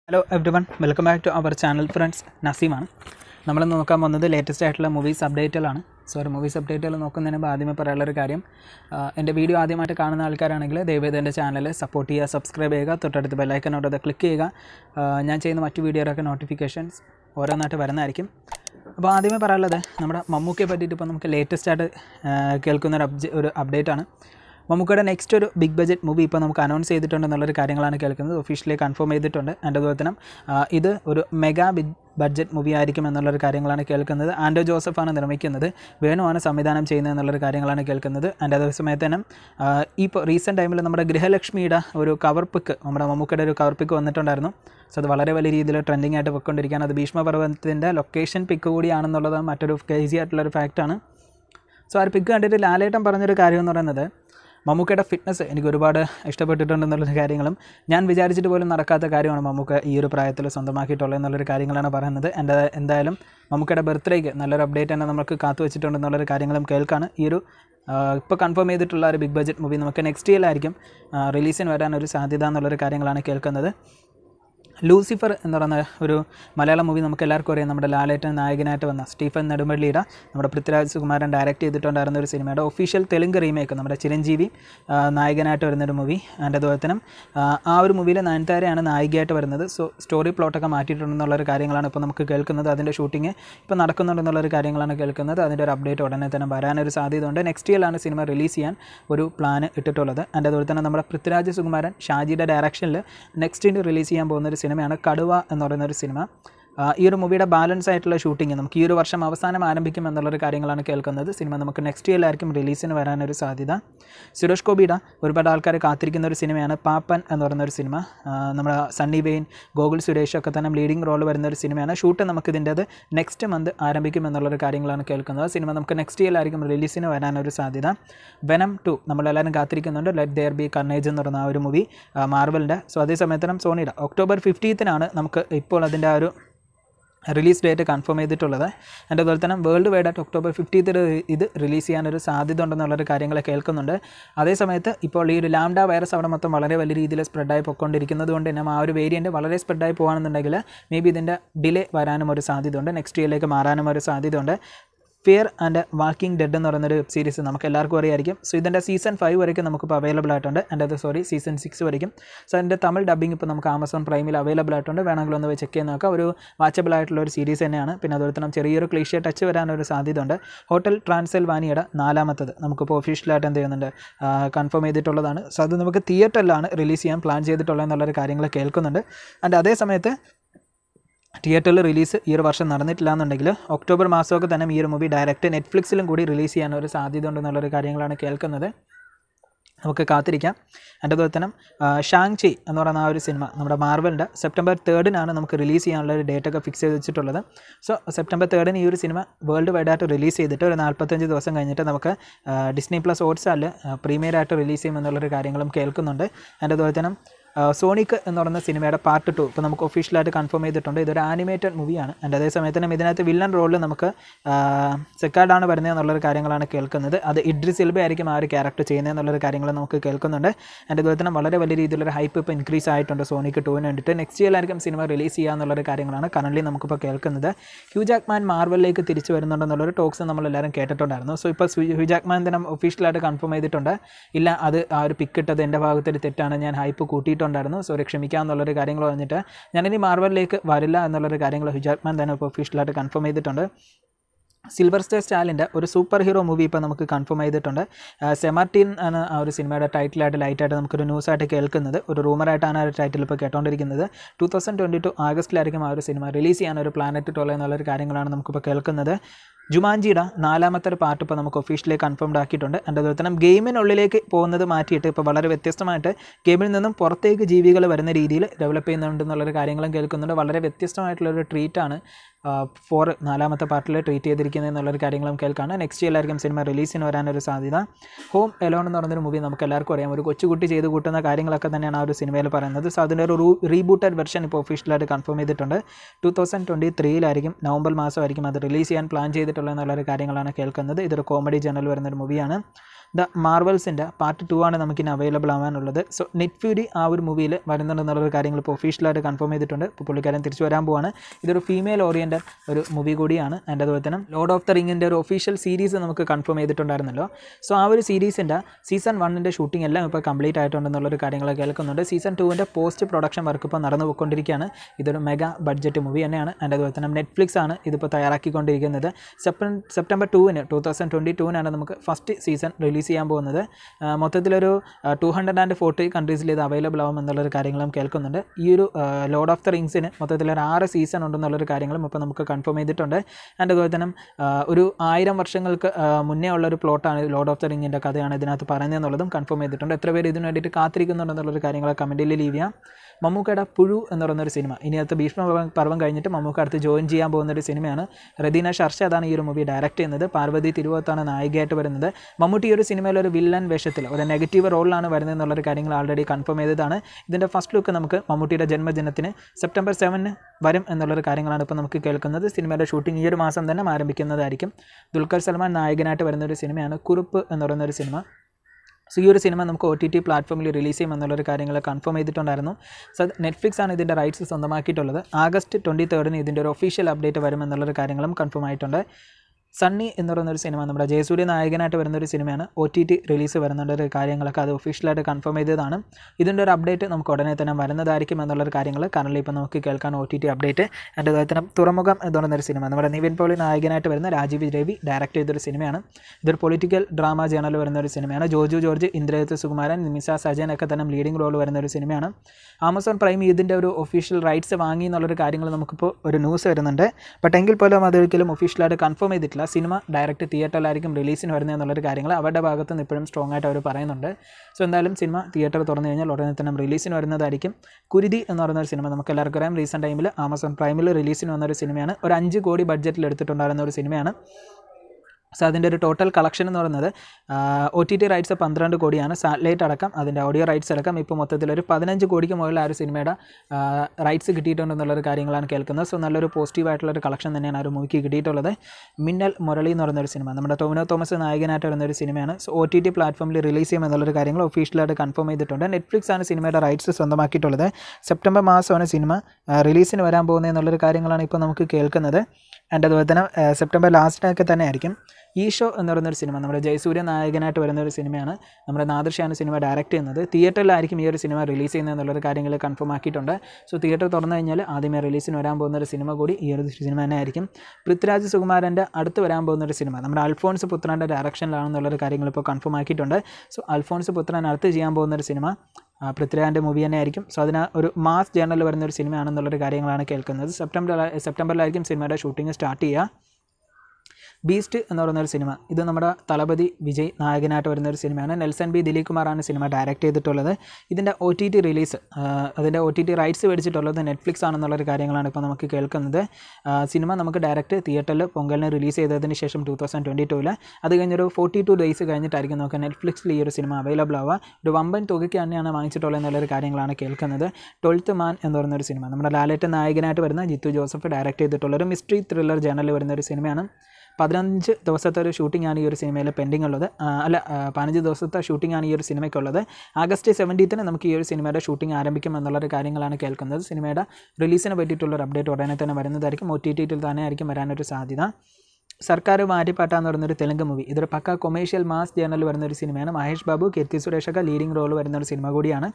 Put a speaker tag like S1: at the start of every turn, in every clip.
S1: hello everyone welcome back to our channel friends നസീമാണ് നമ്മൾ നോക്കാൻ പോകുന്നത് ലേറ്റസ്റ്റ് ആയിട്ടുള്ള മൂവീസ് അപ്ഡേറ്റുകളാണ് സോറി മൂവീസ് അപ്ഡേറ്റുകൾ നോക്കുന്നതിന് മുമ്പ് ആദ്യമേ പറയാനുള്ളൊരു കാര്യം ആ, എൻ്റെ വീഡിയോ ആദ്യമായിട്ട് കാണുന്ന ആൾക്കാരാണെങ്കിൽ ദയവേത് എൻ്റെ ചാനൽ സപ്പോർട്ട് ചെയ്യുക സബ്സ്ക്രൈബ് ചെയ്യുക തൊട്ടടുത്ത് ബെല്ലൈക്കനോട് അത് ക്ലിക്ക് ചെയ്യുക ആ, ഞാൻ ചെയ്യുന്ന മറ്റു വീഡിയോയിലൊക്കെ നോട്ടിഫിക്കേഷൻസ് ഓരോന്നായിട്ട് വരുന്നതായിരിക്കും അപ്പോൾ ആദ്യമേ പറയാനുള്ളത് നമ്മുടെ മമ്മൂക്കയെ പറ്റിയിട്ട് ഇപ്പോൾ നമുക്ക് ലേറ്റസ്റ്റ് ആയിട്ട് ആ, കേൾക്കുന്ന ഒരു അബ്ജ ഒരു അപ്ഡേറ്റ് ആണ് മമ്മൂക്കയുടെ നെക്സ്റ്റ് ഒരു ബിഗ് ബഡ്ജറ്റ് മൂവി ഇപ്പോൾ നമുക്ക് അനൗൺസ് ചെയ്തിട്ടുണ്ട് എന്നുള്ളൊരു കാര്യങ്ങളാണ് കേൾക്കുന്നത് ഒഫീഷ്യലി കൺഫേം ചെയ്തിട്ടുണ്ട് ആൻഡ് അതുപോലെ തന്നെ ആ, ഇത് ഒരു മെഗാ ബിഗ് ബഡ്ജറ്റ് മൂവി ആയിരിക്കും എന്നുള്ളൊരു കാര്യങ്ങളാണ് കേൾക്കുന്നത് ആൻഡോ ജോസഫാണ് നിർമ്മിക്കുന്നത് വേണുവാണ് സംവിധാനം ചെയ്യുന്നത് എന്നുള്ളൊരു കാര്യങ്ങളാണ് കേൾക്കുന്നത് ആൻഡ് അതേ സമയത്ത് തന്നെ ആ, ഈ ഇപ്പോൾ റീസെൻറ്റ് ടൈമിൽ നമ്മുടെ ഗൃഹലക്ഷ്മിയുടെ ഒരു കവർ പിക്ക് നമ്മുടെ മമ്മൂക്കയുടെ ഒരു കവർ പിക്ക് വന്നിട്ടുണ്ടായിരുന്നു സോ അത് വളരെ വലിയ രീതിയിൽ ട്രെൻഡിങ് ആയിട്ട് പൊയ്ക്കൊണ്ടിരിക്കുകയാണ് അത് ഭീഷ്മപർവ്വതത്തിൻ്റെ ലൊക്കേഷൻ പിക്ക് കൂടിയാണെന്നുള്ളത് മറ്റൊരു ക്രേസി ആയിട്ടുള്ളൊരു ഫാക്റ്റാണ് സോ ആ ഒരു പിക്ക് കണ്ടിട്ട് ലാലേട്ടൻ പറഞ്ഞൊരു കാര്യം എന്ന് പറയുന്നത് മമ്മൂക്കയുടെ ഫിറ്റ്നസ് എനിക്ക് ഒരുപാട് ഇഷ്ടപ്പെട്ടിട്ടുണ്ടെന്നുള്ള കാര്യങ്ങളും ഞാൻ വിചാരിച്ചിട്ട് പോലും നടക്കാത്ത കാര്യമാണ് മമ്മൂക്ക ഈ ഒരു പ്രായത്തിൽ സ്വന്തമാക്കിയിട്ടുള്ളത് എന്നുള്ളൊരു കാര്യങ്ങളാണ് പറയുന്നത് എൻ്റെ എന്തായാലും മമ്മൂക്കയുടെ ബർത്ത്ഡേക്ക് നല്ലൊരു അപ്ഡേറ്റ് തന്നെ നമുക്ക് കാത്തു വെച്ചിട്ടുണ്ടെന്നുള്ളൊരു കാര്യങ്ങളും കേൾക്കാണ് ഈ ഒരു ഇപ്പോൾ കൺഫേം ചെയ്തിട്ടുള്ള ഒരു ബിഗ് ബഡ്ജറ്റ് മൂവി നമുക്ക് നെക്സ്റ്റ് ഇയറിലായിരിക്കും റിലീസിന് വരാനൊരു സാധ്യത എന്നുള്ളൊരു കാര്യങ്ങളാണ് കേൾക്കുന്നത് ലൂസിഫർ എന്ന് പറയുന്ന ഒരു മലയാളം മൂവി നമുക്ക് എല്ലാവർക്കും അറിയാം നമ്മുടെ ലാലേട്ടൻ നായകനായിട്ട് വന്ന സ്റ്റീഫൻ നെടുമ്പള്ളിയുടെ നമ്മുടെ പൃഥ്വിരാജ് സുകുമാരൻ ഡയറക്റ്റ് ചെയ്തിട്ടുണ്ടായിരുന്ന ഒരു സിനിമയുടെ ഒഫീഷ്യൽ തെലുങ്ക് റീമേക്ക് നമ്മുടെ ചിരഞ്ജീവി ആ, നായകനായിട്ട് വരുന്നൊരു മൂവി ആൻഡ് അതുപോലെ തന്നെ ആ, ആ ഒരു മൂവിയിൽ നയൻതാരയാണ് നായികയായിട്ട് വരുന്നത് സോ സ്റ്റോറി പ്ലോട്ടൊക്കെ മാറ്റിയിട്ടുണ്ടെന്നുള്ളൊരു കാര്യങ്ങളാണ് ഇപ്പോൾ നമുക്ക് കേൾക്കുന്നത് അതിൻ്റെ ഷൂട്ടിംഗ് ഇപ്പോൾ നടക്കുന്നുണ്ടെന്നുള്ളൊരു കാര്യങ്ങളാണ് കേൾക്കുന്നത് അതിൻ്റെ ഒരു അപ്ഡേറ്റ് ഉടനെ തന്നെ വരാനൊരു സാധ്യതയുണ്ട് നെക്സ്റ്റ് ഇയറിലാണ് സിനിമ റിലീസ് ചെയ്യാൻ ഒരു പ്ലാൻ ഇട്ടിട്ടുള്ളത് ആൻഡ് അതുപോലെ തന്നെ നമ്മുടെ പൃഥ്വിരാജ് സുകുമാരൻ ഷാജിയുടെ ഡയറക്ഷനിൽ നെക്സ്റ്റ് ഇയർ റിലീസ് ചെയ്യാൻ പോകുന്ന ഒരു സിനിമയാണ് കടുവ എന്ന് പറയുന്ന ഒരു സിനിമ ആ, ഈ ഒരു മൂവിയുടെ ബാലൻസ് ആയിട്ടുള്ള ഷൂട്ടിംഗ് നമുക്ക് ഈ ഒരു വർഷം അവസാനം ആരംഭിക്കും എന്നുള്ളൊരു കാര്യങ്ങളാണ് കേൾക്കുന്നത് സിനിമ നമുക്ക് നെക്സ്റ്റ് ഇയറിലായിരിക്കും റിലീസിന് വരാനൊരു സാധ്യത സുരേഷ് ഗോപിയുടെ ഒരുപാട് ആൾക്കാർ കാത്തിരിക്കുന്ന ഒരു സിനിമയാണ് പാപ്പൻ എന്ന് പറയുന്ന ഒരു സിനിമ ആ, നമ്മുടെ സണ്ണി വെയിൻ ഗോകുൽ സുരേഷ് ഒക്കെ തന്നെ ലീഡിംഗ് റോൾ വരുന്ന ഒരു സിനിമയാണ് ഷൂട്ട് നമുക്ക് ഇതിൻ്റെത് നെക്സ്റ്റ് മന്ത് ആരംഭിക്കും എന്നുള്ളൊരു കാര്യങ്ങളാണ് കേൾക്കുന്നത് സിനിമ നമുക്ക് നെക്സ്റ്റ് ഇയറിലായിരിക്കും റിലീസിന് വരാനൊരു സാധ്യത വെനം ടു നമ്മളെല്ലാവരും കാത്തിരിക്കുന്നുണ്ട് ലെറ്റ് ദെയർ ബി കർണേജ് എന്ന് പറയുന്ന ആ ഒരു മൂവി മാർവലിൻ്റെ സോ അതേ സമയത്തിനും സോണിയുടെ ഒക്ടോബർ ഫിഫ്റ്റീത്തിനാണ് നമുക്ക് ഇപ്പോൾ അതിൻ്റെ ആ ഒരു റിലീസ് ഡേറ്റ് കൺഫേം ചെയ്തിട്ടുള്ളത് എൻ്റെ അതുപോലെ തന്നെ വേൾഡ് വൈഡ് ആയിട്ട് ഒക്ടോബർ ഫിഫ്റ്റീത്ത് ഇത് റിലീസ് ചെയ്യാനൊരു സാധ്യത ഉണ്ടെന്നുള്ളൊരു കാര്യങ്ങൾ കേൾക്കുന്നുണ്ട് അതേ സമയത്ത് ഇപ്പോൾ ഈ ഒരു ലാംഡ വൈറസ് അവിടെ മൊത്തം വളരെ വലിയ രീതിയിൽ സ്പ്രെഡായി പൊയ്ക്കൊണ്ടിരിക്കുന്നത് കൊണ്ട് തന്നെ ആ ഒരു വേരിയൻറ്റ് വളരെ സ്പ്രെഡായി പോകുകയാണെന്നുണ്ടെങ്കിൽ മേ ബി ഇതിൻ്റെ ഡിലേ വരാനും ഒരു സാധ്യതയുണ്ട് നെക്സ്റ്റ് ഇയറിലേക്ക് മാറാനും ഒരു സാധ്യതയുണ്ട് ഫിയർ ആൻഡ് വാക്കിംഗ് ഡെഡ് എന്ന് പറയുന്നൊരു സീരീസ് നമുക്ക് എല്ലാവർക്കും അറിയായിരിക്കും സോ ഇതിൻ്റെ സീസൺ ഫൈവ് വരെയും നമുക്കിപ്പോൾ അവൈലബിൾ ആയിട്ടുണ്ട് എൻ്റെ അത് സോറി സീസൺ സിക്സ് വരെയും സോ അതിൻ്റെ തമിഴ് ഡബ്ബിംഗ് ഇപ്പോൾ നമുക്ക് ആമസോൺ പ്രൈമിൽ അവൈലബിൾ ആയിട്ടുണ്ട് വേണമെങ്കിൽ ഒന്ന് ചെക്ക് ചെയ്ത് നോക്കാം ഒരു വാച്ചബിൾ ആയിട്ടുള്ള ഒരു സീരീസ് തന്നെയാണ് പിന്നെ അതുപോലെ തന്നെ ചെറിയൊരു ക്ലീഷ്യ ടച്ച് വരാനൊരു സാധ്യതയുണ്ട് ഹോട്ടൽ ട്രാൻസെൽ വാനിയുടെ നാലാമത്തത് നമുക്കിപ്പോൾ ഒഫീഷ്യലായിട്ട് എന്ത് ചെയ്യുന്നുണ്ട് കൺഫേം ചെയ്തിട്ടുള്ളതാണ് സോ അത് നമുക്ക് തിയേറ്ററിലാണ് റിലീസ് ചെയ്യാൻ പ്ലാൻ ചെയ്തിട്ടുള്ളത് എന്നുള്ളൊരു കാര്യങ്ങൾ കേൾക്കുന്നുണ്ട് ആൻഡ് അതേ സമയത്ത് തിയേറ്ററിൽ റിലീസ് ഈ ഒരു വർഷം നടന്നിട്ടില്ല എന്നുണ്ടെങ്കിൽ ഒക്ടോബർ മാസമൊക്കെ തന്നെ ഈ ഒരു മൂവി ഡയറക്റ്റ് നെറ്റ്ഫ്ലിക്സിലും കൂടി റിലീസ് ചെയ്യാൻ ഒരു സാധ്യത ഉണ്ടെന്നുള്ളൊരു കാര്യങ്ങളാണ് കേൾക്കുന്നത് നമുക്ക് കാത്തിരിക്കാം എൻ്റെ അതുപോലെ തന്നെ ആ, ഷാങ് ചി എന്ന് പറയുന്ന ആ ഒരു സിനിമ നമ്മുടെ മാർവലിൻ്റെ സെപ്റ്റംബർ തേർഡിനാണ് നമുക്ക് റിലീസ് ചെയ്യാനുള്ള ഒരു ഡേറ്റ് ഒക്കെ ഫിക്സ് ചെയ്ത് വെച്ചിട്ടുള്ളത് സോ സെപ്റ്റംബർ തേർഡിന് ഈ ഒരു സിനിമ വേൾഡ് വൈഡ് ആയിട്ട് റിലീസ് ചെയ്തിട്ട് ഒരു നാൽപ്പത്തഞ്ച് ദിവസം കഴിഞ്ഞിട്ട് നമുക്ക് ആ, ഡിസ്നി പ്ലസ് ഹോട്ട്സ്റ്റാറിൽ പ്രീമിയർ ആയിട്ട് റിലീസ് ചെയ്യും എന്നുള്ളൊരു കാര്യങ്ങളും കേൾക്കുന്നുണ്ട് എൻ്റെ അതുപോലെ തന്നെ ആ, സോണിക് എന്ന് പറയുന്ന സിനിമയുടെ പാർട്ട് ടു ഇപ്പോൾ നമുക്ക് ഒഫീഷ്യലായിട്ട് കൺഫേം ചെയ്തിട്ടുണ്ട് ഇതൊരു ആനിമേറ്റഡ് മൂവിയാണ് ആൻഡ് അതേ സമയത്ത് തന്നെ ഇതിനകത്ത് വില്ലൻ റോളിൽ നമുക്ക് സെക്കാർഡാണ് വരുന്നത് എന്നുള്ളൊരു കാര്യങ്ങളാണ് കേൾക്കുന്നത് അത് ഇഡ്രിസ് എൽബ ആയിരിക്കും ആ ഒരു ക്യാരക്ടർ ചെയ്യുന്നത് എന്നുള്ളൊരു കാര്യങ്ങൾ നമുക്ക് കേൾക്കുന്നുണ്ട് ആൻഡ് അതുപോലെ തന്നെ വളരെ വലിയ രീതിയിലൊരു ഹൈപ്പ് ഇപ്പോൾ ഇൻക്രീസ് ആയിട്ടുണ്ട് സോണിക്ക് ടൂവിന് വേണ്ടിയിട്ട് നെക്സ്റ്റ് ഇയറിലായിരിക്കും സിനിമ റിലീസ് ചെയ്യുക എന്നുള്ളൊരു കാര്യങ്ങളാണ് കറൻലി നമുക്കിപ്പോൾ കേൾക്കുന്നത് ഹ്യൂ ജാക്മാൻ മാർവലിലേക്ക് തിരിച്ചു വരുന്നുണ്ടെന്നുള്ളൊരു ടോക്സ് നമ്മളെല്ലാവരും കേട്ടിട്ടുണ്ടായിരുന്നു സോ ഇപ്പോൾ ഹ്യൂ ജാക്മാൻ തന്നെ ഒഫീഷ്യലായിട്ട് കൺഫേം ചെയ്തിട്ടുണ്ട് ഇല്ല അത് ആ ഒരു പിക്ക് ഇട്ടത് എൻ്റെ ഭാഗത്തൊരു തെറ്റാണ് ഞാൻ ഹൈപ്പ് കൂട്ടിയിട്ടുണ്ടായിരുന്നു സോ ക്ഷമിക്കാമെന്നുള്ളൊരു കാര്യങ്ങൾ പറഞ്ഞിട്ട് ഞാനിനി മാർവലിലേക്ക് വരില്ല എന്നുള്ളൊരു കാര്യങ്ങൾ ഹിജാക്മാൻ തന്നെ ഇപ്പോൾ ഒഫീഷ്യലായിട്ട് കൺഫേം ചെയ്തിട്ടുണ്ട് സിൽവർ സ്റ്റാർ സ്റ്റാലിൻ്റെ ഒരു സൂപ്പർ ഹീറോ മൂവി ഇപ്പോൾ നമുക്ക് കൺഫേം ചെയ്തിട്ടുണ്ട് ആ, സെമാർട്ടിൻ ആണ് ആ ഒരു സിനിമയുടെ ടൈറ്റിലായിട്ട് ലൈറ്റായിട്ട് നമുക്കൊരു ന്യൂസായിട്ട് കേൾക്കുന്നത് ഒരു റൂമറായിട്ടാണ് ആ ഒരു ടൈറ്റിൽ ഇപ്പോൾ കേട്ടോണ്ടിരിക്കുന്നത് ടു തൗസൻഡ് ട്വൻറ്റി ടു ആഗസ്റ്റിലായിരിക്കും ആ ഒരു സിനിമ റിലീസ് ചെയ്യാൻ ഒരു പ്ലാനറ്റ് ടോള എന്നുള്ളൊരു കാര്യങ്ങളാണ് നമുക്കിപ്പോൾ കേൾക്കുന്നത് ജുമാൻജിയുടെ നാലാമത്തെ ഒരു പാർട്ട് ഇപ്പോൾ നമുക്ക് ഒഫീഷ്യലി കൺഫേംഡ് ആക്കിയിട്ടുണ്ട് എൻ്റെ അതുപോലെ തന്നെ ഗെയിമിനുള്ളിലേക്ക് പോകുന്നത് മാറ്റിയിട്ട് ഇപ്പോൾ വളരെ വ്യത്യസ്തമായിട്ട് ഗെയിമിൽ നിന്നും പുറത്തേക്ക് ജീവികൾ വരുന്ന രീതിയിൽ ഡെവലപ്പ് ചെയ്യുന്നുണ്ടെന്നുള്ളൊരു കാര്യങ്ങളും കേൾക്കുന്നുണ്ട് വളരെ വ്യത്യസ്തമായിട്ടുള്ളൊരു ട്രീറ്റാണ് ഫോർ നാലാമത്തെ പാർട്ടിൽ ട്രീറ്റ് ചെയ്തിരിക്കുന്നത് എന്നുള്ളൊരു കാര്യങ്ങളും കേൾക്കാണ് നെക്സ്റ്റ് ഇയറിലായിരിക്കും സിനിമ റിലീസിന് വരാനൊരു സാധ്യത ഹോം എലോൺ എന്ന് പറയുന്നൊരു മൂവി നമുക്ക് എല്ലാവർക്കും അറിയാം ഒരു കൊച്ചുകുട്ടി ചെയ്ത് കൂട്ടുന്ന കാര്യങ്ങളൊക്കെ തന്നെയാണ് ആ ഒരു സിനിമയിൽ പറയുന്നത് സോ അതിൻ്റെ ഒരു റീബൂട്ടഡ് വെർഷൻ ഇപ്പോൾ ഒഫീഷ്യലായിട്ട് കൺഫേം ചെയ്തിട്ടുണ്ട് ടു തൗസൻഡ് ട്വൻറ്റി ത്രീയിലായിരിക്കും നവംബർ മാസമായിരിക്കും അത് റിലീസ് ചെയ്യാൻ പ്ലാൻ ചെയ്തിട്ടുള്ളത് എന്നുള്ളൊരു കാര്യങ്ങളാണ് കേൾക്കുന്നത് ഇതൊരു കോമഡി ജേണൽ വരുന്നൊരു മൂവിയാണ് ദ മാർവൽസിൻ്റെ പാർട്ട് ടു ആണ് നമുക്കിനി അവൈലബിൾ ആവാനുള്ളത് സോ നെറ്റ് ഫ്യൂരി ആ ഒരു മൂവിയിൽ വരുന്നുണ്ടെന്നുള്ളൊരു കാര്യങ്ങൾ ഇപ്പോൾ ഒഫീഷ്യലായിട്ട് കൺഫേം ചെയ്തിട്ടുണ്ട് ഇപ്പോൾ പുള്ളിക്കാരൻ തിരിച്ചു വരാൻ പോവാണ് ഇതൊരു ഫീമെയിൽ ഓറിയൻറ്റഡ് ഒരു മൂവി കൂടിയാണ് അതിൻ്റെ അതുപോലെ തന്നെ ലോർഡ് ഓഫ് ദ റിങ്ങിൻ്റെ ഒരു ഒഫീഷ്യൽ സീരീസ് നമുക്ക് കൺഫേം ചെയ്തിട്ടുണ്ടായിരുന്നല്ലോ സോ ആ ഒരു സീരീസിൻ്റെ സീസൺ വണ്ണിൻ്റെ ഷൂട്ടിംഗ് എല്ലാം ഇപ്പോൾ കംപ്ലീറ്റ് ആയിട്ടുണ്ടെന്നുള്ളൊരു കാര്യങ്ങൾ കേൾക്കുന്നുണ്ട് സീസൺ ടുവിൻ്റെ പോസ്റ്റ് പ്രൊഡക്ഷൻ വർക്ക് ഇപ്പോൾ നടന്നു പോയിക്കൊണ്ടിരിക്കുകയാണ് ഇതൊരു മെഗാ ബഡ്ജറ്റ് മൂവി തന്നെയാണ് അതിൻ്റെ അതുപോലെ തന്നെ നെറ്റ്ഫ്ലിക്സ് ആണ് ഇതിപ്പോൾ തയ്യാറാക്കിക്കൊണ്ടിരിക്കുന്നത് സെപ്റ്റം സെപ്റ്റംബർ ടൂവിന് ടൂ തൗസൻഡ് ട്വൻറ്റി ടൂവിനാണ് നമുക്ക് ഫസ്റ്റ് സീസൺ റിലീസ് ചെയ്യാൻ പോകുന്നത് ആ, മൊത്തത്തിലൊരു ടു ഹൺഡ്രഡ് ആൻഡ് ഫോർട്ടി കൺട്രീസിൽ ഇത് അവൈലബിൾ ആവും എന്നുള്ളൊരു കാര്യങ്ങളും കേൾക്കുന്നുണ്ട് ഈ ഒരു ലോർഡ് ഓഫ് ദ റിങ്സിന് മൊത്തത്തിൽ ഒരു ആറ് സീസൺ ഉണ്ടെന്നുള്ളൊരു കാര്യങ്ങളും ഇപ്പോൾ നമുക്ക് കൺഫേം ചെയ്തിട്ടുണ്ട് ആൻഡ് അതുപോലെ തന്നെ ആ, ഒരു ആയിരം വർഷങ്ങൾക്ക് ആ, മുന്നേ ഉള്ള ഒരു പ്ലോട്ടാണ് ലോർഡ് ഓഫ് ദ റിങ്ങിൻ്റെ കഥയാണ് ഇതിനകത്ത് പറയുന്നതെന്നുള്ളതും കൺഫേം ചെയ്തിട്ടുണ്ട് എത്ര പേര് ഇതിനു വേണ്ടിയിട്ട് കാത്തിരിക്കുന്നുണ്ടെന്നുള്ളൊരു കാര്യങ്ങൾ കമൻറ്റിൽ ലീവ് ചെയ്യാം മമ്മൂക്കയുടെ പുഴു എന്ന് പറയുന്നൊരു സിനിമ ഇനി അടുത്ത ഭീഷ്മ പർവ്വം- പർവ്വം കഴിഞ്ഞിട്ട് മമ്മൂക്ക അടുത്ത് ജോയിൻ ചെയ്യാൻ പോകുന്ന ഒരു സിനിമയാണ് റദീന ഷർഷാദാണ് ഈ ഒരു മൂവി ഡയറക്റ്റ് ചെയ്യുന്നത് പാർവതി തിരുവോത്താണ് നായികയായിട്ട് വരുന്നത് മമ്മൂട്ടി ഈ ഒരു സിനിമയിൽ ഒരു വില്ലൻ വേഷത്തിൽ ഒരു നെഗറ്റീവ് റോളിലാണ് വരുന്നത് എന്നുള്ളൊരു കാര്യങ്ങൾ ആൾറെഡി കൺഫേം ചെയ്തതാണ് ഇതിൻ്റെ ഫസ്റ്റ് ലുക്ക് നമുക്ക് മമ്മൂട്ടിയുടെ ജന്മദിനത്തിന് സെപ്റ്റംബർ സെവനിന് വരും എന്നുള്ളൊരു കാര്യങ്ങളാണ് ഇപ്പോൾ നമുക്ക് കേൾക്കുന്നത് സിനിമയുടെ ഷൂട്ടിംഗ് ഈ ഒരു മാസം തന്നെ ആരംഭിക്കുന്നതായിരിക്കും ദുൽഖർ സൽമാൻ നായകനായിട്ട് വരുന്ന ഒരു സിനിമയാണ് കുറുപ്പ് എന്ന് പറയുന്ന ഒരു സിനിമ സോ ഈ ഒരു സിനിമ നമുക്ക് ഒ ടി ടി പ്ലാറ്റ്ഫോമിൽ റിലീസ് ചെയ്യും എന്നുള്ളൊരു കാര്യങ്ങൾ കൺഫേം ചെയ്തിട്ടുണ്ടായിരുന്നു സോ നെറ്റ്ഫ്ലിക്സ് ആണ് ഇതിൻ്റെ റൈറ്റ്സ് സ്വന്തമാക്കിയിട്ടുള്ളത് ആഗസ്റ്റ് ട്വൻറ്റി തേർഡിന് ഇതിൻ്റെ ഒരു ഒഫീഷ്യൽ അപ്ഡേറ്റ് വരുമെന്നുള്ളൊരു കാര്യങ്ങളും കൺഫേം ആയിട്ടുണ്ട് സണ്ണി എന്ന് പറയുന്ന ഒരു സിനിമ നമ്മുടെ ജയസൂര്യ നായകനായിട്ട് വരുന്ന ഒരു സിനിമയാണ് ഒ ടി ടി റിലീസ് വരുന്നുണ്ട് ഒരു കാര്യങ്ങളൊക്കെ അത് ഒഫീഷ്യലായിട്ട് കൺഫേം ചെയ്തതാണ് ഇതിൻ്റെ ഒരു അപ്ഡേറ്റ് നമുക്ക് ഉടനെ തന്നെ വരുന്നതായിരിക്കും എന്നുള്ളൊരു കാര്യങ്ങൾ കാരണം ഇപ്പോൾ നമുക്ക് കേൾക്കാൻ ഒ ടി ടി അപ്ഡേറ്റ് അതിൻ്റെ അതുപോലെ തന്നെ തുറമുഖം എന്ന് പറയുന്ന ഒരു സിനിമ നമ്മുടെ നിവിൻ പോളി നായകനായിട്ട് വരുന്ന രാജീവ് രവി ഡയറക്റ്റ് ചെയ്തൊരു സിനിമയാണ് ഇതൊരു പൊളിറ്റിക്കൽ ഡ്രാമ ജേണൽ വരുന്ന ഒരു സിനിമയാണ് ജോജു ജോർജ് ഇന്ദ്രജിത്ത് സുകുമാരൻ നിമിഷ സജൻ ഒക്കെ തന്നെ ലീഡിംഗ് റോൾ വരുന്ന ഒരു സിനിമയാണ് ആമസോൺ പ്രൈം ഇതിൻ്റെ ഒരു ഒഫീഷ്യൽ റൈറ്റ്സ് വാങ്ങി എന്നുള്ളൊരു കാര്യങ്ങൾ നമുക്കിപ്പോൾ ഒരു ന്യൂസ് വരുന്നുണ്ട് ബട്ട് എങ്കിൽ പോലും അതൊരിക്കലും ഒഫീഷ്യലായിട്ട് കൺഫേം ചെയ്തിട്ടില്ല സിനിമ ഡയറക്റ്റ് തിയേറ്ററിലായിരിക്കും റിലീസിന് വരുന്നത് എന്നുള്ളൊരു കാര്യങ്ങൾ അവരുടെ ഭാഗത്ത് നിന്ന് ഇപ്പോഴും സ്ട്രോങ് ആയിട്ട് അവർ പറയുന്നുണ്ട് സോ എന്തായാലും സിനിമ തിയേറ്റർ തുറന്നു കഴിഞ്ഞാൽ ഉടനെ തന്നെ റിലീസിന് വരുന്നതായിരിക്കും കുരുതി എന്ന് പറയുന്ന ഒരു സിനിമ നമുക്ക് എല്ലാവർക്കും അറിയാം റീസെൻറ്റ് ടൈമിൽ ആമസോൺ പ്രൈമിൽ റിലീസിന് വന്ന ഒരു സിനിമയാണ് ഒരു അഞ്ച് കോടി ബഡ്ജറ്റിൽ എടുത്തിട്ടുണ്ടായിരുന്ന ഒരു സിനിമയാണ് സോ അതിൻ്റെ ഒരു ടോട്ടൽ കളക്ഷൻ എന്ന് പറയുന്നത് ഒ ടി ടി റൈറ്റ്സ് പന്ത്രണ്ട് കോടിയാണ് സാറ്റലൈറ്റ് അടക്കം അതിൻ്റെ ഓഡിയോ റൈറ്റ്സ് അടക്കം ഇപ്പോൾ മൊത്തത്തിൽ ഒരു പതിനഞ്ച് കോടിക്ക് മുകളിൽ ആ ഒരു സിനിമയുടെ റൈറ്റ്സ് കിട്ടിയിട്ടുണ്ടെന്നുള്ളൊരു കാര്യങ്ങളാണ് കേൾക്കുന്നത് സോ നല്ലൊരു പോസിറ്റീവ് ആയിട്ടുള്ളൊരു കളക്ഷൻ തന്നെയാണ് ആ ഒരു മൂവിക്ക് കിട്ടിയിട്ടുള്ളത് മിന്നൽ മുരളി എന്ന് പറയുന്ന ഒരു സിനിമ നമ്മുടെ ടോമിനോ തോമസ് നായകനായിട്ട് വരുന്ന ഒരു സിനിമയാണ് സോ ഒ ടി ടി പ്ലാറ്റ്ഫോമിൽ റിലീസ് ചെയ്യും എന്നുള്ളൊരു കാര്യങ്ങൾ ഒഫീഷ്യലായിട്ട് കൺഫേം ചെയ്തിട്ടുണ്ട് നെറ്റ്ഫ്ലിക്സ് ആണ് സിനിമയുടെ റൈറ്റ്സ് സ്വന്തമാക്കിയിട്ടുള്ളത് സെപ്റ്റംബർ മാസമാണ് സിനിമ റിലീസിന് വരാൻ പോകുന്നത് എന്നുള്ളൊരു കാര്യങ്ങളാണ് ഇപ്പോൾ നമുക്ക് കേൾക്കുന്നത് ആൻഡ് അതുപോലെ തന്നെ ഏഹ്, സെപ്റ്റംബർ ലാസ്റ്റിനൊക്കെ തന്നെ ആയിരിക്കും ഈഷോ എന്ന് പറയുന്നൊരു സിനിമ നമ്മുടെ ജയസൂര്യ നായകനായിട്ട് വരുന്ന ഒരു സിനിമയാണ് നമ്മുടെ നാദർഷയാണ് സിനിമ ഡയറക്റ്റ് ചെയ്യുന്നത് തിയേറ്ററിലായിരിക്കും ഈ ഒരു സിനിമ റിലീസ് ചെയ്യുന്നത് എന്നുള്ളൊരു കാര്യങ്ങൾ കൺഫേം ആക്കിയിട്ടുണ്ട് സോ തിയേറ്റർ തുറന്നു കഴിഞ്ഞാൽ ആദ്യമേ റിലീസിന് വരാൻ പോകുന്ന ഒരു സിനിമ കൂടി ഈ ഒരു സിനിമ തന്നെ ആയിരിക്കും പൃഥ്വിരാജ് സുകുമാരൻ്റെ അടുത്ത് വരാൻ പോകുന്ന ഒരു സിനിമ നമ്മുടെ അൽഫോൺസ് പുത്രൻ്റെ ഡയറക്ഷനിലാണെന്നുള്ളൊരു കാര്യങ്ങൾ ഇപ്പോൾ കൺഫേം ആക്കിയിട്ടുണ്ട് സോ അൽഫോൺസ് പുത്രൻ അടുത്ത് ചെയ്യാൻ പോകുന്ന ഒരു സിനിമ ആ, പൃഥ്വിരാജിൻ്റെ മൂവി തന്നെ ആയിരിക്കും സോ അതിന് ഒരു മാസ് ജേണൽ വരുന്ന ഒരു സിനിമയാണെന്നുള്ളൊരു കാര്യങ്ങളാണ് കേൾക്കുന്നത് സെപ്റ്റംബർ സെപ്റ്റംബറിലായിരിക്കും സിനിമയുടെ ഷൂട്ടിംഗ് സ്റ്റാർട്ട് ചെയ്യുക ബീസ്റ്റ് എന്ന് പറയുന്ന ഒരു സിനിമ ഇത് നമ്മുടെ തലപതി വിജയ് നായകനായിട്ട് വരുന്ന ഒരു സിനിമയാണ് നെൽസൺ ബി ദിലീപ് കുമാറാണ് സിനിമ ഡയറക്റ്റ് ചെയ്തിട്ടുള്ളത് ഇതിൻ്റെ ഒ ടി ടി റിലീസ് അതിൻ്റെ ഒ ടി ടി റൈറ്റ്സ് മേടിച്ചിട്ടുള്ളത് നെറ്റ്ഫ്ലിക്സ് ആണെന്നുള്ളൊരു കാര്യങ്ങളാണ് ഇപ്പോൾ നമുക്ക് കേൾക്കുന്നത് ആ, സിനിമ നമുക്ക് ഡയറക്റ്റ് തിയേറ്ററിൽ പൊങ്കലിന് റിലീസ് ചെയ്തതിന് ശേഷം ടൂ തൗസൻഡ് ട്വൻറ്റി ടൂവിൽ അത് കഴിഞ്ഞൊരു ഫോർട്ടി ടു ഡേയ്സ് കഴിഞ്ഞിട്ടായിരിക്കും നമുക്ക് നെറ്റ്ഫ്ലിക്സിൽ ഈ ഒരു സിനിമ അവൈലബിൾ ആവുക ഒരു വമ്പൻ തുകയ്ക്ക് തന്നെയാണ് വാങ്ങിച്ചിട്ടുള്ളത് എന്നുള്ളൊരു കാര്യങ്ങളാണ് കേൾക്കുന്നത് ട്വൽത്ത് മാൻ എന്ന് പറയുന്ന ഒരു സിനിമ നമ്മുടെ ലാലേറ്റൻ നായകനായിട്ട് വരുന്ന ജിത്തു ജോസഫ് ഡയറക്റ്റ് ചെയ്തിട്ടുള്ള ഒരു മിസ്റ്ററി ത്രില്ലർ ജേണൽ വരുന്ന ഒരു സിനിമയാണ് പതിനഞ്ച് ദിവസത്തെ ഒരു ഷൂട്ടിംഗ് ആണ് ഈ ഒരു സിനിമയിൽ പെൻഡിങ് ഉള്ളത് ആ, അല്ല ആ, പതിനഞ്ച് ദിവസത്തെ ഷൂട്ടിംഗ് ആണ് ഈ ഒരു സിനിമയ്ക്കുള്ളത് ആഗസ്റ്റ് സെവൻറ്റീത്തിന് നമുക്ക് ഈ ഒരു സിനിമയുടെ ഷൂട്ടിംഗ് ആരംഭിക്കും എന്നുള്ളൊരു കാര്യങ്ങളാണ് കേൾക്കുന്നത് സിനിമയുടെ റിലീസിനെ പറ്റിയിട്ടുള്ള ഒരു അപ്ഡേറ്റ് ഉടനെ തന്നെ വരുന്നതായിരിക്കും ഒ ടി ടിയിൽ തന്നെ ആയിരിക്കും വരാനൊരു സാധ്യത സർക്കാർ വാരിപ്പാട്ട എന്ന് പറയുന്നൊരു തെലുങ്ക് മൂവി ഇതൊരു പക്ക കൊമേഴ്ഷ്യൽ മാസ് ജേണൽ വരുന്ന ഒരു സിനിമയാണ് മഹേഷ് ബാബു കീർത്തി സുരേഷൊക്കെ ലീഡിംഗ് റോൾ വരുന്ന ഒരു സിനിമ കൂടിയാണ്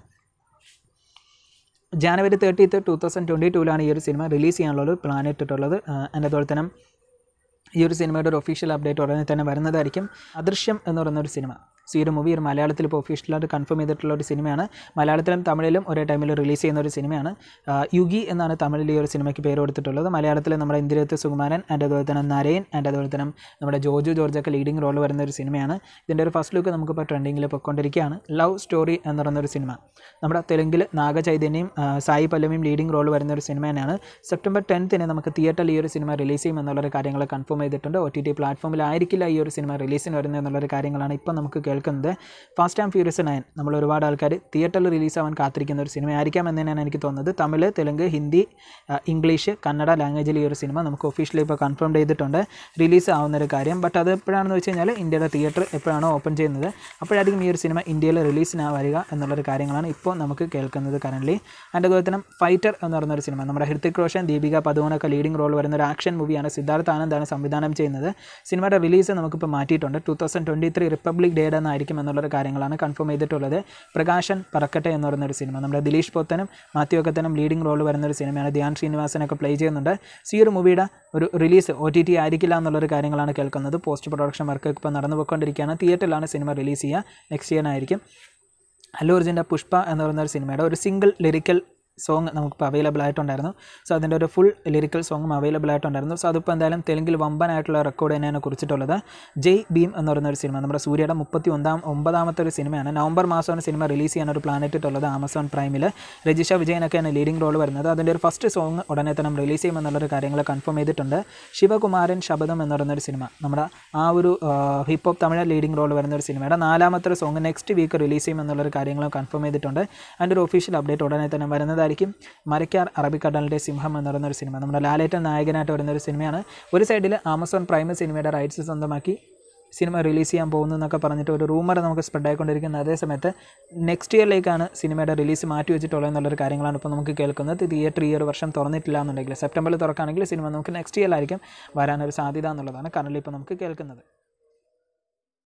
S1: January thirtieth two thousand twenty ടൂവിലാണ് ഈ ഒരു സിനിമ റിലീസ് ചെയ്യാനുള്ള ഒരു പ്ലാൻ ഇട്ടിട്ടുള്ളത് അതിൻ്റെ അതുപോലെ തന്നെ ഈ ഒരു സിനിമയുടെ ഒരു ഒഫീഷ്യൽ അപ്ഡേറ്റ് ഉടനെ തന്നെ വരുന്നതായിരിക്കും അദൃശ്യം എന്ന് പറയുന്ന ഒരു സിനിമ സോ ഈ ഒരു മൂവി ഒരു മലയാളത്തിൽ ഇപ്പോൾ ഒഫീഷ്യലായിട്ട് കൺഫേം ചെയ്തിട്ടുള്ള ഒരു സിനിമയാണ് മലയാളത്തിലും തമിഴിലും ഒരേ ടൈമിൽ റിലീസ് ചെയ്യുന്ന ഒരു സിനിമയാണ് ആ, യുഗി എന്നാണ് തമിഴിൽ ഈ ഒരു സിനിമയ്ക്ക് പേര് കൊടുത്തിട്ടുള്ളത് മലയാളത്തിൽ നമ്മുടെ ഇന്ദിരത്ത് സുകുമാരൻ ആൻഡ് അതുപോലെ തന്നെ നരയൻ ആൻഡ് അതുപോലെ തന്നെ നമ്മുടെ ജോജു ജോർജൊക്കെ ലീഡിംഗ് റോൾ വരുന്ന ഒരു സിനിമയാണ് ഇതിൻ്റെ ഒരു ഫസ്റ്റ് ലുക്ക് നമുക്കിപ്പോൾ ട്രെൻഡിങ്ങിൽ പൊയ്ക്കൊണ്ടിരിക്കുകയാണ് ലവ് സ്റ്റോറി എന്ന് പറയുന്ന ഒരു സിനിമ നമ്മുടെ തെലുങ്കിൽ നാഗചൈതന്യം ആ, സായി പല്ലവിയും ലീഡിംഗ് റോൾ വരുന്ന ഒരു സിനിമ തന്നെയാണ് സെപ്റ്റംബർ ടെൻത്തിന് നമുക്ക് തിയേറ്ററിൽ ഈ ഒരു സിനിമ റിലീസ് ചെയ്യും എന്നുള്ളൊരു കാര്യങ്ങൾ കൺഫേം ചെയ്തിട്ടുണ്ട് ഒ ടി ടി പ്ലാറ്റ്ഫോമിലായിരിക്കില്ല ഈ ഒരു സിനിമ റിലീസിന് വരുന്നത് എന്നുള്ളൊരു കാര്യങ്ങളാണ് ഇപ്പോൾ നമുക്ക് കേൾക്കുന്നത് കേൾക്കുന്നത് ഫാസ്റ്റ് ആൻഡ് ഫ്യൂരിയസ് നയൻ നമ്മൾ ഒരുപാട് ആൾക്കാർ തിയേറ്ററിൽ റിലീസാവാൻ കാത്തിരിക്കുന്ന ഒരു സിനിമ ആയിരിക്കാം എന്ന് തന്നെയാണ് എനിക്ക് തോന്നുന്നത് തമിഴ് തെലുങ്ക് ഹിന്ദി ആ, ഇംഗ്ലീഷ് കന്നഡ ലാംഗ്വേജിൽ ഈ ഒരു സിനിമ നമുക്ക് ഒഫീഷ്യലി ഇപ്പോൾ കൺഫേം ചെയ്തിട്ടുണ്ട് റിലീസ് ആവുന്ന ഒരു കാര്യം ബട്ട് അത് എപ്പോഴാണെന്ന് വെച്ച് കഴിഞ്ഞാൽ ഇന്ത്യയുടെ തിയേറ്റർ എപ്പോഴാണോ ഓപ്പൺ ചെയ്യുന്നത് അപ്പോഴായിരിക്കും ഈ ഒരു സിനിമ ഇന്ത്യയിൽ റിലീസിന് വരിക എന്നുള്ളൊരു കാര്യങ്ങളാണ് ഇപ്പോൾ നമുക്ക് കേൾക്കുന്നത് കറൻ്റ് അതിൻ്റെ അതുപോലെ തന്നെ ഫൈറ്റർ എന്ന് പറയുന്ന ഒരു സിനിമ നമ്മുടെ ഹൃത്തിക് റോഷൻ ദീപിക പദുവനൊക്കെ ലീഡിംഗ് റോൾ വരുന്ന ഒരു ആക്ഷൻ മൂവിയാണ് സിദ്ധാർത്ഥ ആനന്ദാണ് സംവിധാനം ചെയ്യുന്നത് സിനിമയുടെ റിലീസ് നമുക്കിപ്പോൾ മാറ്റിയിട്ടുണ്ട് two thousand twenty three republic ഡേയുടെ എന്നായിരിക്കും എന്നുള്ളൊരു കാര്യങ്ങളാണ് കൺഫേം ചെയ്തിട്ടുള്ളത് പ്രകാശൻ പറക്കട്ടെ എന്ന് പറയുന്ന ഒരു സിനിമ നമ്മുടെ ദിലീഷ് പൊത്തനും മാത്യു ഒക്കത്തനും ലീഡിംഗ് റോൾ വരുന്ന ഒരു സിനിമയാണ് ധ്യാൻ ശ്രീനിവാസനൊക്കെ പ്ലേ ചെയ്യുന്നുണ്ട് സോ ഈ ഒരു മൂവിയുടെ ഒരു റിലീസ് ഒ ടി ടി ആയിരിക്കില്ല എന്നുള്ളൊരു കാര്യങ്ങളാണ് കേൾക്കുന്നത് പോസ്റ്റ് പ്രൊഡക്ഷൻ വർക്ക് ഇപ്പോൾ നടന്നു പോയിക്കൊണ്ടിരിക്കുകയാണ് തിയേറ്ററിലാണ് സിനിമ റിലീസ് ചെയ്യുക നെക്സ്റ്റ് ഇയർ ആയിരിക്കും അല്ലു അർജുൻ്റെ പുഷ്പ എന്ന് പറയുന്ന ഒരു സിനിമയുടെ ഒരു സിംഗിൾ ലിറിക്കൽ സോങ് നമുക്കിപ്പോൾ അവൈലബിൾ ആയിട്ടുണ്ടായിരുന്നു സോ അതിൻ്റെ ഒരു ഫുൾ ലിറിക്കൽ സോങ്ങും അവൈലബിൾ ആയിട്ടുണ്ടായിരുന്നു സോ അതിപ്പോൾ എന്തായാലും തെലുങ്കിൽ വമ്പനായിട്ടുള്ള റെക്കോർഡ് തന്നെയാണ് കുറിച്ചിട്ടുള്ളത് ജയ് ഭീം എന്ന് പറയുന്ന ഒരു സിനിമ നമ്മുടെ സൂര്യയുടെ മുപ്പത്തി ഒന്നാം ഒമ്പതാമത്തെ ഒരു സിനിമയാണ് നവംബർ മാസമാണ് സിനിമ റിലീസ് ചെയ്യാൻ ഒരു പ്ലാൻ ഇട്ടിട്ടുള്ളത് ആമസോൺ പ്രൈമിൽ രജിഷ വിജയനൊക്കെയാണ് ലീഡിംഗ് റോൾ വരുന്നത് അതിൻ്റെ ഒരു ഫസ്റ്റ് സോങ് ഉടനെ തന്നെ റിലീസ് ചെയ്യുമെന്നുള്ളൊരു കാര്യങ്ങൾ കൺഫേം ചെയ്തിട്ടുണ്ട് ശിവകുമാരൻ ശബദം എന്ന് പറയുന്ന ഒരു സിനിമ നമ്മുടെ ആ ഒരു hip hop Tamizh leading role വരുന്ന ഒരു സിനിമയുടെ നാലാമത്തെ ഒരു സോങ് നെക്സ്റ്റ് വീക്ക് റിലീസ് ചെയ്യുമെന്നുള്ളൊരു കാര്യങ്ങളും കൺഫേം ചെയ്തിട്ടുണ്ട് അതിൻ്റെ ഒരു ഒഫീഷ്യൽ അപ്ഡേറ്റ് ഉടനെ തന്നെ വരുന്നതായിരിക്കും മരക്കാർ അറബിക്കടലിൻ്റെ സിംഹം എന്ന് പറയുന്ന ഒരു സിനിമ നമ്മുടെ ലാലേറ്റൻ നായകനായിട്ട് വരുന്ന ഒരു സിനിമയാണ് ഒരു സൈഡിൽ ആമസോൺ പ്രൈം സിനിമയുടെ റൈറ്റ്സ് സ്വന്തമാക്കി സിനിമ റിലീസ് ചെയ്യാൻ പോകുന്നു എന്നൊക്കെ പറഞ്ഞിട്ട് ഒരു റൂമർ നമുക്ക് സ്പ്രെഡ് ആയിക്കൊണ്ടിരിക്കുന്ന അതേ സമയത്ത് നെക്സ്റ്റ് ഇയറിലേക്കാണ് സിനിമയുടെ റിലീസ് മാറ്റി വെച്ചിട്ടുള്ളത് എന്നുള്ളൊരു കാര്യങ്ങളാണ് ഇപ്പോൾ നമുക്ക് കേൾക്കുന്നത് തിയേറ്റർ ഈ ഒരു വർഷം തുറന്നിട്ടില്ല എന്നുണ്ടെങ്കിൽ സെപ്റ്റംബറിൽ തുറക്കുകയാണെങ്കിൽ സിനിമ നമുക്ക് നെക്സ്റ്റ് ഇയറിലായിരിക്കും വരാനൊരു സാധ്യത എന്നുള്ളതാണ് കറണ്ടിൽ ഇപ്പോൾ നമുക്ക് കേൾക്കുന്നത്